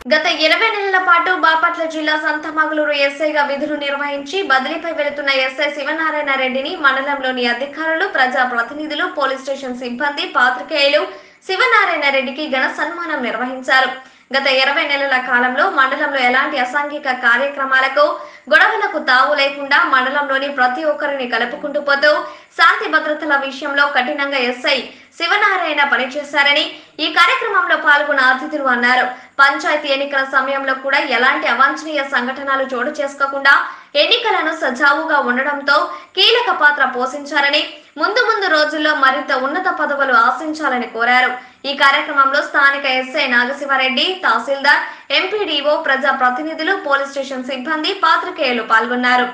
గత ఇరవై నెలల పాటు బాపట్ల జిల్లా సంతమగలూరు ఎస్ఐగా విధులు నిర్వహించి బదిలీపై వెళుతున్న ఎస్ఐ శివనారాయణ రెడ్డిని మండలంలోని అధికారులు ప్రజా ప్రతినిధులు పోలీస్ స్టేషన్ సిబ్బంది పాత్రికేయులు శివనారాయణ రెడ్డికి ఘన సన్మానం నిర్వహించారు గత ఇరవై నెలల కాలంలో మండలంలో ఎలాంటి అసాంఘిక కార్యక్రమాలకు గొడవలకు తావు లేకుండా మండలంలోని ప్రతి ఒక్కరిని కలుపుకుంటూ పోతూ శాంతి భద్రతల విషయంలో కఠినంగా ఎస్ఐ శివనారాయణ పనిచేశారని ఈ కార్యక్రమంలో పాల్గొన్న అతిథులు అన్నారు పంచాయతీ ఎన్నికల సమయంలో కూడా ఎలాంటి అవాంఛనీయ సంఘటనలు చోటు చేసుకోకుండా ఎన్నికలను సజావుగా ఉండడంతో కీలక పాత్ర పోషించారని ముందు ముందు రోజుల్లో మరింత ఉన్నత పదవులు ఆశించాలని కోరారు ఈ కార్యక్రమంలో స్థానిక ఎస్ఐ నాగశివారెడ్డి తహసీల్దార్ ఎంపీడీఓ ప్రజా ప్రతినిధులు పోలీస్ స్టేషన్ సిబ్బంది పాత్రికేయులు పాల్గొన్నారు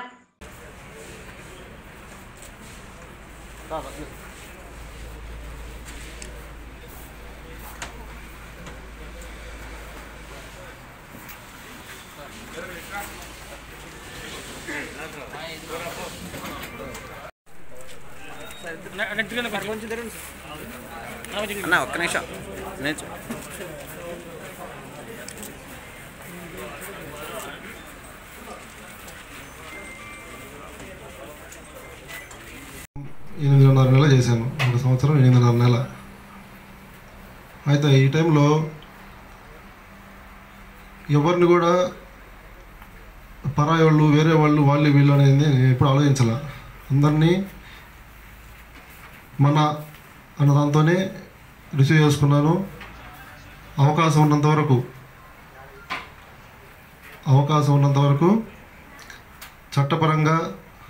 అన్న ఒక్క నిమిషం నేను చూ- ఎనిమిదిన్నర నెల చేశాను ఒక సంవత్సరం ఎనిమిదిన్నర నెల అయితే ఈ టైంలో ఎవరిని కూడా పరాయి వాళ్ళు వేరే వాళ్ళు వాళ్ళు వీళ్ళు అనేది నేను ఎప్పుడు ఆలోచించాల అందరినీ మన అన్న దాంతోనే రిసీవ్ చేసుకున్నాను అవకాశం ఉన్నంత వరకు అవకాశం ఉన్నంత వరకు చట్టపరంగా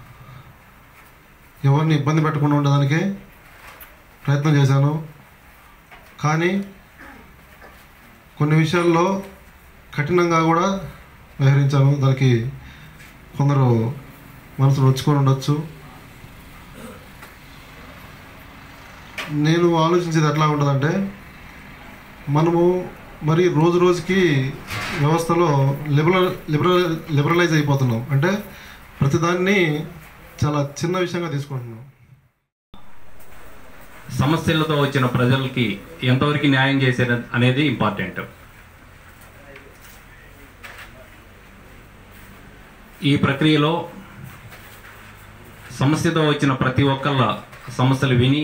ఎవరిని ఇబ్బంది పెట్టకుండా ఉండడానికి ప్రయత్నం చేశాను కానీ కొన్ని విషయాల్లో కఠినంగా కూడా వ్యవహరించాను దానికి కొందరు మనసులో వచ్చుకొని ఉండొచ్చు నేను ఆలోచించేది ఎట్లా ఉంటుందంటే మనము మరి రోజు రోజుకి వ్యవస్థలో లిబరల్ లిబరల్ లిబరలైజ్ అయిపోతున్నాం అంటే ప్రతిదాన్ని చాలా చిన్న విషయంగా తీసుకుంటున్నాం సమస్యలతో వచ్చిన ప్రజలకి ఎంతవరకు న్యాయం చేశారు అనేది ఇంపార్టెంట్ ఈ ప్రక్రియలో సమస్యతో వచ్చిన ప్రతి ఒక్కళ్ళ సమస్యలు విని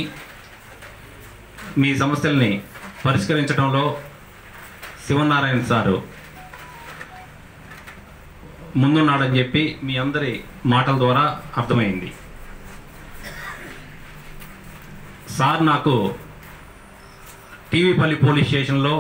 మీ సమస్యల్ని పరిష్కరించడంలో శివనారాయణ సారు ముందున్నాడని చెప్పి మీ అందరి మాటల ద్వారా అర్థమైంది సార్ నాకు టీవీపల్లి పోలీస్ స్టేషన్లో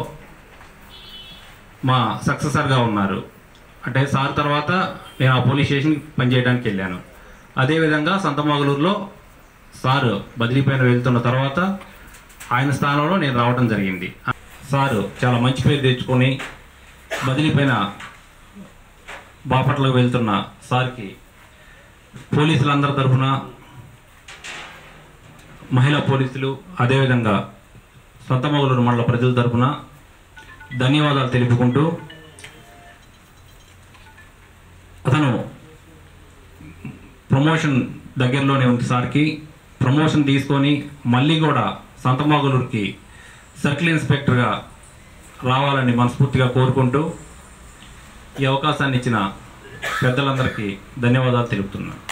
మా సక్సెసర్గా ఉన్నారు అంటే సార్ తర్వాత నేను ఆ పోలీస్ స్టేషన్కి పనిచేయడానికి వెళ్ళాను అదేవిధంగా సంతమాగులూరులో సారు బదిలీ పైన వెళ్తున్న తర్వాత ఆయన స్థానంలో నేను రావడం జరిగింది సారు చాలా మంచి పేరు తెచ్చుకొని బదిలీ పైన బాపట్లకు వెళ్తున్న సార్కి పోలీసులందరి తరఫున మహిళా పోలీసులు అదేవిధంగా సొంతమగలూరు మండల ప్రజల తరపున ధన్యవాదాలు తెలుపుకుంటూ అతను ప్రమోషన్ దగ్గరలోనే ఉంది సార్కి ప్రమోషన్ తీసుకొని మళ్ళీ కూడా సంతమాగులూరుకి సర్కిల్ ఇన్స్పెక్టర్గా రావాలని మనస్ఫూర్తిగా కోరుకుంటూ ఈ అవకాశాన్ని ఇచ్చిన పెద్దలందరికీ ధన్యవాదాలు తెలుపుతున్నాను